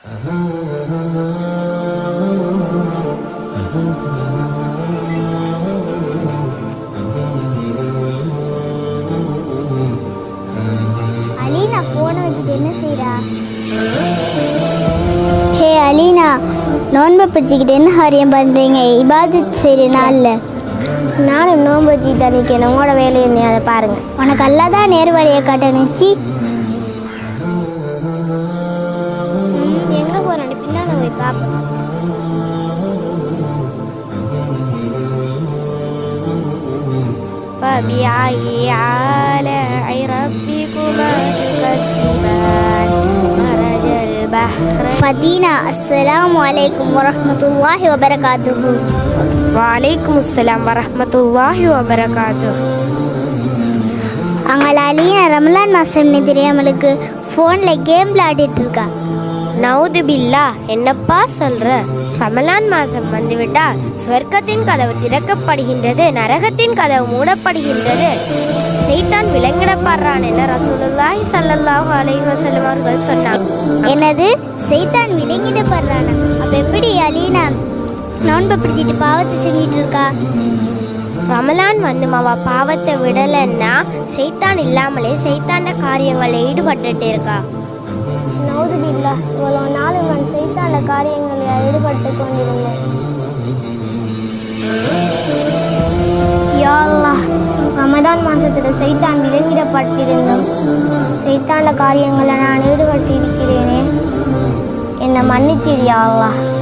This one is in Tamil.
அலீனா ஃபோனை வச்சுட்டு என்ன செய்றா ஹே அலீனா நோன்பை பிடிச்சிக்கிட்டு என்ன காரியம் பண்ணுறீங்க இபாதத் செய்கிற நாளில் நானும் நோன்பு வச்சு தனிக்கணும் உங்களோட வேலையை நீ அதை பாருங்க உனக்கு அல்லா தான் நேரு வழியை காட்டணுச்சு எங்கே போகிறேன் பின்னால் போய் பார்ப்போம் فبأي آلاء ربكما تكذبان مرج البحر ஃபதீனா அஸ்ஸலாமு அலைக்கும் வரஹ்மத்துல்லாஹி வபரகாத்துஹு وعليكم السلام ورحمة الله وبركاته அங்கே அலீனா ரமலான் மாதம்னு தெரியாமலுக்கு ஃபோனில் கேம் விளையாடிட்டு இருக்கா நவுது பில்லா என்னப்பா சொல்ற ரமலான் மாதம் வந்துவிட்டால் சொர்க்கத்தின் கதவு திறக்கப்படுகின்றது நரகத்தின் கதவு மூடப்படுகின்றது சைத்தான் விலங்கிடப்படுறான் என ரசூலுல்லாஹி ஸல்லல்லாஹு அலைஹி வஸல்லம் அவர்கள் சொன்னாங்க என்னது செய்தான் விளங்கிடப்படுறானா அப்ப எப்படி அலீனா நோன்பை பிடிச்சிட்டு பாவத்தை செஞ்சிட்டு இருக்கா ரமலான் வந்து அவ பாவத்தை விடலைன்னா சைத்தான் இல்லாமலே சைத்தான காரியங்களில் ஈடுபட்டுட்டு இருக்கா நவுது பில்லா இவ்வளோ நாள் நான் செய்தாண்ட காரியங்களில் ஈடுபட்டு கொண்டிருந்தேன் யா அல்லாஹ் ரமதான் மாசத்துல சைத்தான் விலங்கிடப்பட்டிருந்தோம் சைத்தாண்ட காரியங்களை நான் ஈடுபட்டு இருக்கிறேனே என்னை மன்னிச்சிரு யா அல்லாஹ்